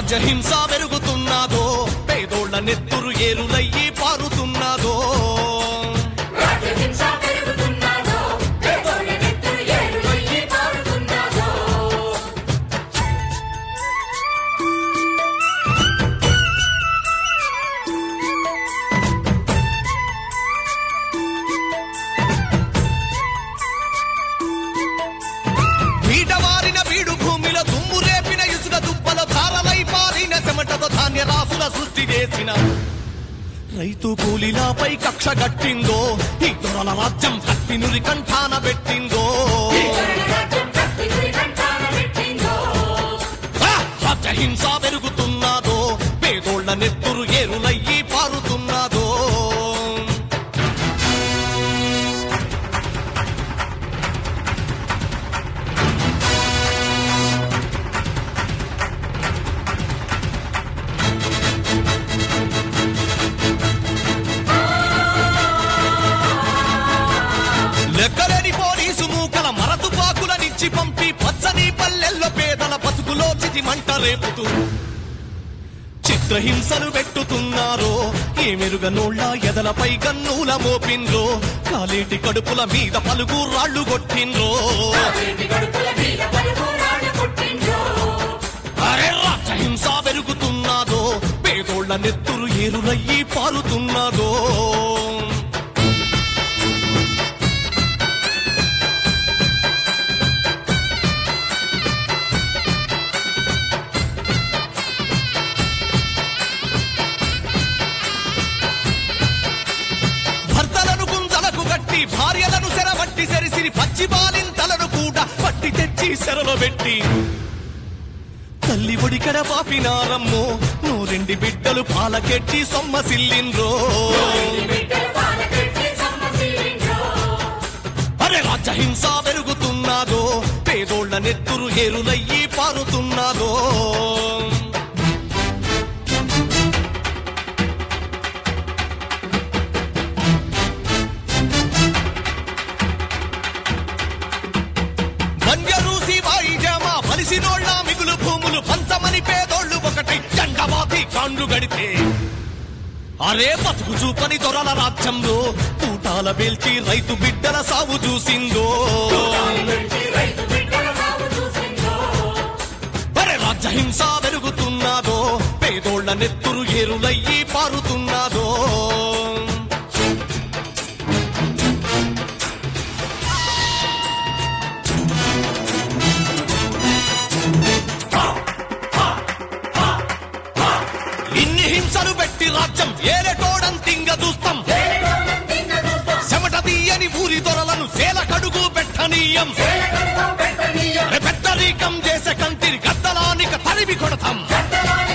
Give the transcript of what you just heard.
రాజ్యహింస పెరుగుతున్నాదో పేదోళ్ల నెత్తురు ఏరులయ్యి పారుతున్నాదో రాజ్యహింస పెరుగుతున్నాదో పేదోళ్ళ నెత్తురు ఏరులయ్యి పారుతున్నాదో వీటవారిన వీడు భూమిలో దుమ్ము రేపిన ఇసుక దుబ్బల ధారలై పారిన చెమటతో ధాన్య రాసుల సృష్టి చేసిన రైతు కూలీలపై కక్ష కట్టిందో ఈ దొరల రాజ్యం కత్తి నురి కంఠాన పెట్టిందో రాజ్యం కత్తి గురి కంఠాన పెట్టిందో ఆ! రాజ్యహింస పెరుగుతున్నాదో పేదోళ్ల నెత్తురు ఏరులయ్యి పారుతున్నాదో లెక్కలేని పోలీసు మూకల మరతుపాకులనిచ్చి పంపి పచ్చని పల్లెల్లో పేదల బతుకులో చితి మంట రేపుతూ చిత్రహింసలు పెట్టుతున్నారో ఏ మెరుగనోళ్ళ ఎదలపై గన్నుల మోపిండ్రో కాలేటి కడుపుల మీద పలుగు రాళ్ళు కొట్టిండ్రో వీటి గడుపుల మీద పలుకు రాళ్ళు కొట్టిందో అరే రాజ్యహింస పెరుగుతున్నాదో పేదోళ్ల నెత్తురు ఏరులయ్యి పారుతున్నాదో భర్తలను గుంజలకు కట్టి భార్యలను సెరబట్టి సెరిసిరి పచ్చి బాలింతలను కూడా పట్టి తెచ్చి సెరలో పెట్టి తల్లి ఒడికడ పాపినారమ్మో నూరెండి బిడ్డలు పాలకెట్టి సొమ్మసిల్లిండ్రో బిడ్డలు పాలకెట్టి సమ్మసిల్లిందో అరే రాజ్యహింస పెరుగుతున్నాదో పేదోళ్ల నెత్తురు ఏరులయ్యి పారుతున్నాదో మంజరూసి వాయిజమా మనిషినోళ్ళ మిగులు భూములు పంచమని పేదోళ్ళు ఒకటై జంగవాతి కాండ్లు గడితే అరే బతుకు చూపని దొరల రాజ్యంలో తూటాల పేల్చి రైతు బిడ్డల సాగు చూసిందో పెట్టి రైతు బిడ్డల సాగు చూసిందో అరే రాజ్యహింస పెరుగుతున్నాదో పేదోళ్ల నెత్తురు ఏరులయ్యి పారుతున్నాదో ఇన్ని హింసలు పెట్టి రాజ్యం ఏలటోడం తింగ చూస్తాం ఏలటోళ్ళం తిన్న చూస్తాం చెమట తీయని ఊరి దొరలను సేల కడుగు పెట్టనీయం ఏలకడుగో పెట్టనీయం పెద్దరీకం చేసే కంటిని గద్దలానిక తరిమి కొడతాం గద్దలాని